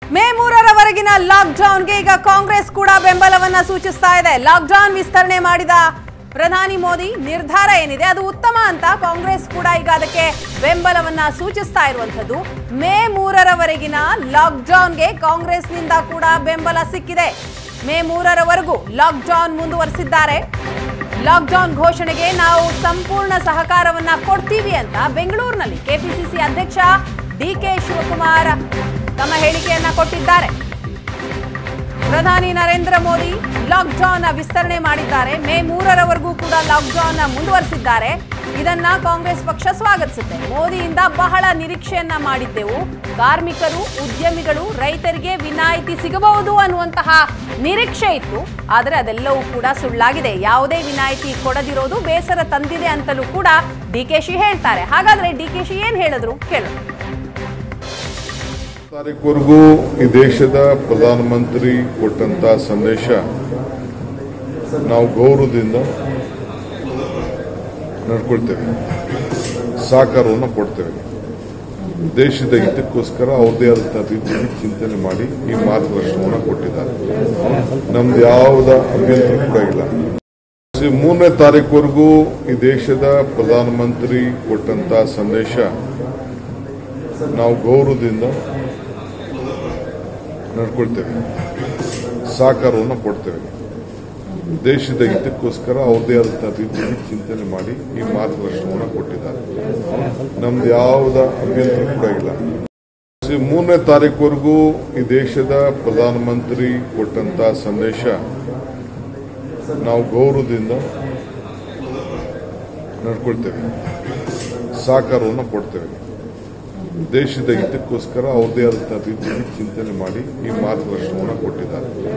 ಮೇ ಮೂರರವರೆಗಿನ ಲಾಕ್ಡೌನ್ಗೆ ಈಗ ಕಾಂಗ್ರೆಸ್ ಕೂಡ ಬೆಂಬಲವನ್ನ ಸೂಚಿಸ್ತಾ ಇದೆ ಲಾಕ್ಡೌನ್ ವಿಸ್ತರಣೆ ಮಾಡಿದ ಪ್ರಧಾನಿ ಮೋದಿ ನಿರ್ಧಾರ ಏನಿದೆ ಅದು ಉತ್ತಮ ಅಂತ ಕಾಂಗ್ರೆಸ್ ಕೂಡ ಈಗ ಅದಕ್ಕೆ ಬೆಂಬಲವನ್ನ ಸೂಚಿಸ್ತಾ ಇರುವಂತದ್ದು ಮೇ ಮೂರರವರೆಗಿನ ಲಾಕ್ಡೌನ್ಗೆ ಕಾಂಗ್ರೆಸ್ನಿಂದ ಕೂಡ ಬೆಂಬಲ ಸಿಕ್ಕಿದೆ ಮೇ ಮೂರರವರೆಗೂ ಲಾಕ್ಡೌನ್ ಮುಂದುವರೆಸಿದ್ದಾರೆ ಲಾಕ್ಡೌನ್ ಘೋಷಣೆಗೆ ನಾವು ಸಂಪೂರ್ಣ ಸಹಕಾರವನ್ನ ಕೊಡ್ತೀವಿ ಅಂತ ಬೆಂಗಳೂರಿನಲ್ಲಿ ಕೆಪಿಸಿಸಿ ಅಧ್ಯಕ್ಷ ಡಿ ಕೆ ಶಿವಕುಮಾರ್ ತಮ್ಮ ಹೇಳಿಕೆಯನ್ನ ಕೊಟ್ಟಿದ್ದಾರೆ ಪ್ರಧಾನಿ ನರೇಂದ್ರ ಮೋದಿ ಲಾಕ್ಡೌನ್ ವಿಸ್ತರಣೆ ಮಾಡಿದ್ದಾರೆ ಮೇ ಮೂರರವರೆಗೂ ಕೂಡ ಲಾಕ್ಡೌನ್ ಮುಂದುವರೆಸಿದ್ದಾರೆ ಇದನ್ನ ಕಾಂಗ್ರೆಸ್ ಪಕ್ಷ ಸ್ವಾಗತಿಸುತ್ತೆ ಮೋದಿಯಿಂದ ಬಹಳ ನಿರೀಕ್ಷೆಯನ್ನ ಮಾಡಿದ್ದೆವು ಕಾರ್ಮಿಕರು ಉದ್ಯಮಿಗಳು ರೈತರಿಗೆ ವಿನಾಯಿತಿ ಸಿಗಬಹುದು ಅನ್ನುವಂತಹ ನಿರೀಕ್ಷೆ ಇತ್ತು ಆದರೆ ಅದೆಲ್ಲವೂ ಕೂಡ ಸುಳ್ಳಾಗಿದೆ ಯಾವುದೇ ವಿನಾಯಿತಿ ಕೊಡದಿರೋದು ಬೇಸರ ತಂದಿದೆ ಅಂತಲೂ ಕೂಡ ಡಿಕೆಶಿ ಹೇಳ್ತಾರೆ ಹಾಗಾದ್ರೆ ಡಿಕೆಶಿ ಏನ್ ಹೇಳಿದ್ರು ಕೇಳೋಣ ತಾರೀಕುವರೆಗೂ ಈ ದೇಶದ ಪ್ರಧಾನಮಂತ್ರಿ ಕೊಟ್ಟಂತ ಸಂದೇಶ ನಾವು ಗೌರವದಿಂದ ನಡ್ಕೊಳ್ತೇವೆ ಸಹಕಾರವನ್ನು ಕೊಡ್ತೇವೆ ದೇಶದ ಹಿತಕ್ಕೋಸ್ಕರ ಅವ್ರದೇ ಆದಂತಹ ರೀತಿಯಲ್ಲಿ ಚಿಂತನೆ ಮಾಡಿ ಈ ಮಾರ್ಗದರ್ಶನವನ್ನು ಕೊಟ್ಟಿದ್ದಾರೆ ನಮ್ದು ಯಾವುದ ಅಭ್ಯಂತರ ಕೂಡ ಇಲ್ಲ ಈ ಮೂರನೇ ತಾರೀಕುವರೆಗೂ ಈ ದೇಶದ ಪ್ರಧಾನಮಂತ್ರಿ ಕೊಟ್ಟಂತ ಸಂದೇಶ ನಾವು ಗೌರವದಿಂದ ನಡ್ಕೊಳ್ತೇವೆ ಸಹಕಾರವನ್ನು ಕೊಡ್ತೇವೆ ದೇಶದ ಹಿತಕ್ಕೋಸ್ಕರ ಅವ್ರದೇ ಆದಂತಹ ರೀತಿಯಲ್ಲಿ ಚಿಂತನೆ ಮಾಡಿ ಈ ಮಾರ್ಗದರ್ಶನವನ್ನು ಕೊಟ್ಟಿದ್ದಾರೆ ನಮ್ದು ಯಾವುದ ಅಭ್ಯಂತರ ಕೂಡ ಇಲ್ಲ ಈ ಮೂರನೇ ತಾರೀಕುವರೆಗೂ ಈ ದೇಶದ ಪ್ರಧಾನಮಂತ್ರಿ ಕೊಟ್ಟಂತ ಸಂದೇಶ ನಾವು ಗೌರವದಿಂದ ನಡ್ಕೊಳ್ತೇವೆ ಸಹಕಾರವನ್ನು ಕೊಡ್ತೇವೆ ದೇಶದ ಹಿತಕ್ಕೋಸ್ಕರ ಅವ್ರದೇ ಆದಂತಹ ರೀತಿಯಲ್ಲಿ ಚಿಂತನೆ ಮಾಡಿ ಈ ಮಾರ್ಗದರ್ಶನವನ್ನು ಕೊಟ್ಟಿದ್ದಾರೆ